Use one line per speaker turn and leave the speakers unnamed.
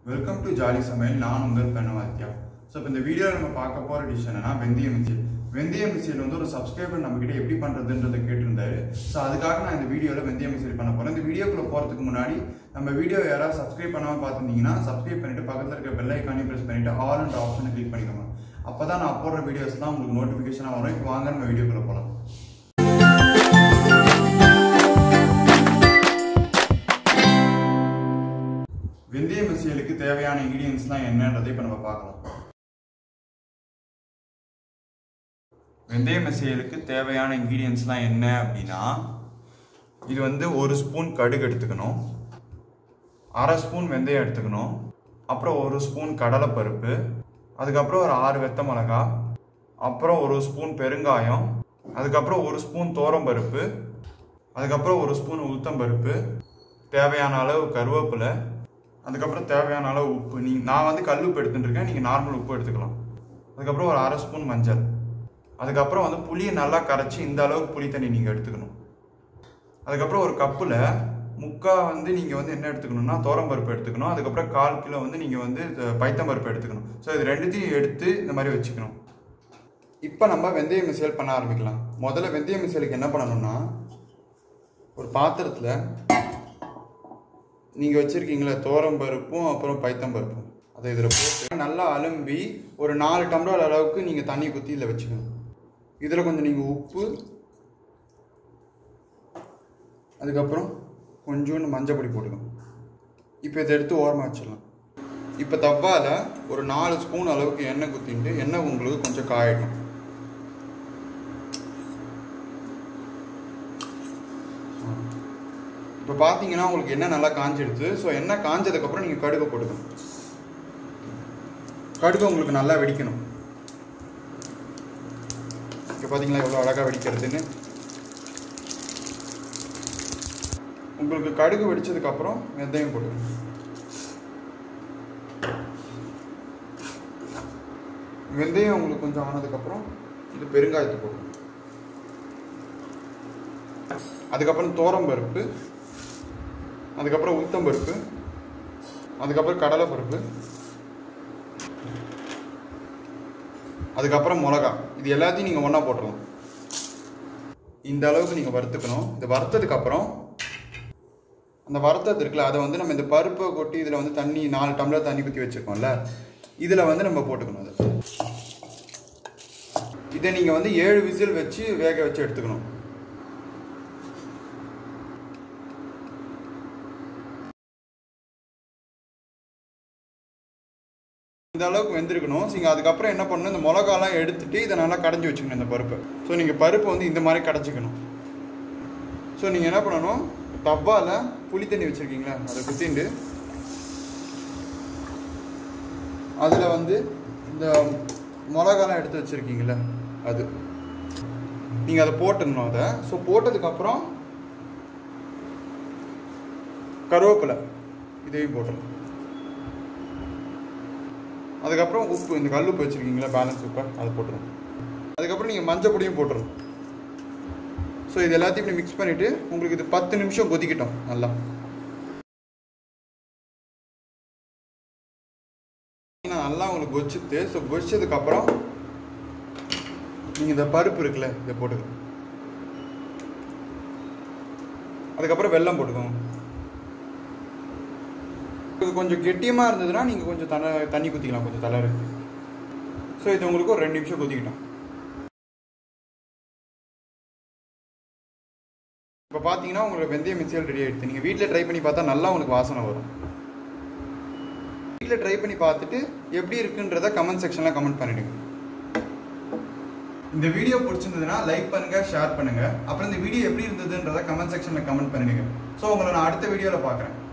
welcome to jolly சமையல் நான் உங்கள் பெண்ணவாத்தியா ஸோ இப்போ இந்த வீடியோவில் நம்ம பார்க்க போகிற டிஷ் என்னன்னா வெந்தய மிசியல் வெந்தய மிசியல் வந்து ஒரு சப்ஸ்கிரைபர் நம்மக்கிட்ட எப்படி பண்ணுறதுன்றதை கேட்டிருந்தாரு ஸோ அதுக்காக நான் இந்த வீடியோவில் வெந்தய மிசியல் பண்ண போகிறேன் இந்த வீடியோக்குள்ளே போகிறதுக்கு முன்னாடி நம்ம வீடியோ யாராவது சப்ஸ்கிரைப் பண்ணாமல் பார்த்துருந்தீங்கன்னா சப்ஸ்கிரைப் பண்ணிட்டு பக்கத்தில் இருக்க பெல் ஐக்கானையும் ப்ரெஸ் பண்ணிட்டு ஆல் அண்ட் ஆப்ஷனை கிளிக் பண்ணிக்கோங்க அப்போ தான் நான் போடுற வீடியோஸ்லாம் உங்களுக்கு நோட்டிஃபிகேஷனாக வரும் இப்போ வாங்க நம்ம வீடியோக்குள்ளே போகலாம் வெந்தய மசியலுக்கு தேவையான இன்கிரியன்ஸ்லாம் என்னன்றதை இப்போ நம்ம பார்க்கலாம் வெந்தய மசியலுக்கு தேவையான இன்கிரியன்ஸ்லாம் என்ன அப்படின்னா இது வந்து ஒரு ஸ்பூன் கடுகு எடுத்துக்கணும் அரை ஸ்பூன் வெந்தயம் எடுத்துக்கணும் அப்புறம் ஒரு ஸ்பூன் கடலைப்பருப்பு அதுக்கப்புறம் ஒரு ஆறு வெத்த மிளகா அப்புறம் ஒரு ஸ்பூன் பெருங்காயம் அதுக்கப்புறம் ஒரு ஸ்பூன் பருப்பு அதுக்கப்புறம் ஒரு ஸ்பூன் உளுத்தம்பருப்பு தேவையான அளவு கருவேப்பிலை அதுக்கப்புறம் தேவையான அளவு உப்பு நீ நான் வந்து கல் உப்பு எடுத்துட்டு இருக்கேன் நீங்கள் நார்மல் உப்பு எடுத்துக்கலாம் அதுக்கப்புறம் ஒரு அரை ஸ்பூன் மஞ்சள் அதுக்கப்புறம் வந்து புளியை நல்லா கரைச்சி இந்த அளவுக்கு புளி தண்ணி நீங்கள் எடுத்துக்கணும் அதுக்கப்புறம் ஒரு கப்பில் முக்கா வந்து நீங்கள் வந்து என்ன எடுத்துக்கணும்னா பருப்பு எடுத்துக்கணும் அதுக்கப்புறம் கால் கிலோ வந்து நீங்கள் வந்து பைத்தம் பருப்பு எடுத்துக்கணும் ஸோ இது ரெண்டுத்தையும் எடுத்து இந்த மாதிரி வச்சுக்கணும் இப்போ நம்ம வெந்தய மிசைல் பண்ண ஆரம்பிக்கலாம் முதல்ல வெந்தய மிசைலுக்கு என்ன பண்ணணும்னா ஒரு பாத்திரத்தில் நீங்கள் வச்சுருக்கீங்களே பருப்பும் அப்புறம் பைத்தம்பருப்பும் அதை இதில் போட்டு நல்லா அலும்பி ஒரு நாலு டம்ளர் அளவுக்கு நீங்கள் தண்ணி ஊற்றி இதில் வச்சுக்கணும் இதில் கொஞ்சம் நீங்கள் உப்பு அதுக்கப்புறம் கொஞ்சோண்டு மஞ்சள் பொடி போட்டுக்கணும் இப்போ இதை எடுத்து ஓரமாக வச்சிடலாம் இப்போ தவால ஒரு நாலு ஸ்பூன் அளவுக்கு எண்ணெய் குத்திட்டு எண்ணெய் உங்களுக்கு கொஞ்சம் காயட்டும் இப்போ பார்த்தீங்கன்னா உங்களுக்கு எண்ணெய் நல்லா காஞ்சிடுது ஸோ எண்ணெய் காஞ்சதுக்கப்புறம் நீங்கள் கடுகு போட்டுக்கணும் கடுகு உங்களுக்கு நல்லா வெடிக்கணும் இப்போ பார்த்தீங்களா எவ்வளோ அழகாக வெடிக்கிறதுன்னு உங்களுக்கு கடுகு வெடிச்சதுக்கப்புறம் வெந்தயம் போட்டுக்கணும் வெந்தயம் உங்களுக்கு கொஞ்சம் ஆனதுக்கப்புறம் இது பெருங்காயத்தை போடணும் அதுக்கப்புறம் தோரம்பருப்பு அதுக்கப்புறம் உளுத்தம்பருப்பு அதுக்கப்புறம் கடலைப்பருப்பு அதுக்கப்புறம் மிளகா இது எல்லாத்தையும் நீங்கள் ஒன்றா போட்டுடலாம் இந்த அளவுக்கு நீங்கள் வறுத்துக்கணும் இது வறுத்ததுக்கப்புறம் அந்த வறுத்தது இருக்குல்ல அதை வந்து நம்ம இந்த பருப்பை கொட்டி இதில் வந்து தண்ணி நாலு டம்ளர் தண்ணி ஊற்றி வச்சுருக்கோம்ல இதில் வந்து நம்ம போட்டுக்கணும் அதை இதை நீங்கள் வந்து ஏழு விசில் வச்சு வேக வச்சு எடுத்துக்கணும் இந்த அளவுக்கு வெந்திருக்கணும் நீங்கள் அதுக்கப்புறம் என்ன பண்ணணும் இந்த மிளகாலாம் எடுத்துட்டு இதை நல்லா கடைஞ்சி வச்சுக்கணும் இந்த பருப்பை ஸோ நீங்கள் பருப்பை வந்து இந்த மாதிரி கடைச்சிக்கணும் ஸோ நீங்கள் என்ன பண்ணணும் தவால புளி தண்ணி வச்சுருக்கீங்களா அதை குத்திண்டு அதில் வந்து இந்த மிளகாலாம் எடுத்து வச்சுருக்கீங்களா அது நீங்கள் அதை போட்டுடணும் அதை ஸோ போட்டதுக்கப்புறம் கருவேப்பிலை இதையும் போட்டுடணும் அதுக்கப்புறம் உப்பு இந்த கல் உப்பு வச்சுருக்கீங்களா பேலன்ஸ் உப்பை அதை போட்டுருணும் அதுக்கப்புறம் நீங்கள் மஞ்சள் பொடியும் போட்டுருணும் ஸோ இது எல்லாத்தையும் இப்படி மிக்ஸ் பண்ணிவிட்டு உங்களுக்கு இது பத்து நிமிஷம் கொதிக்கட்டும் நல்லா நல்லா உங்களுக்கு கொச்சித்து ஸோ கொதிச்சதுக்கப்புறம் நீங்கள் இந்த பருப்பு இருக்குல்ல இதை போட்டுக்கணும் அதுக்கப்புறம் வெல்லம் போட்டுக்கோங்க இது கொஞ்சம் கெட்டியமாக இருந்ததுன்னா நீங்கள் கொஞ்சம் தண்ணி தண்ணி குத்திக்கலாம் கொஞ்சம் தளரு ஸோ இது உங்களுக்கு ஒரு ரெண்டு நிமிஷம் கொதிக்கிட்டோம் இப்போ பார்த்தீங்கன்னா உங்களுக்கு வெந்தய மிக்சியல் ரெடி ஆகிடுது நீங்கள் வீட்டில் ட்ரை பண்ணி பார்த்தா நல்லா உங்களுக்கு வாசனை வரும் வீட்டில் ட்ரை பண்ணி பார்த்துட்டு எப்படி இருக்குன்றத கமெண்ட் செக்ஷனில் கமெண்ட் பண்ணிடுங்க இந்த வீடியோ பிடிச்சிருந்ததுன்னா லைக் பண்ணுங்க ஷேர் பண்ணுங்க அப்புறம் இந்த வீடியோ எப்படி இருந்ததுன்றத கமெண்ட் செக்ஷனில் கமெண்ட் பண்ணிடுங்க ஸோ உங்களை நான் அடுத்த வீடியோவில் பார்க்குறேன்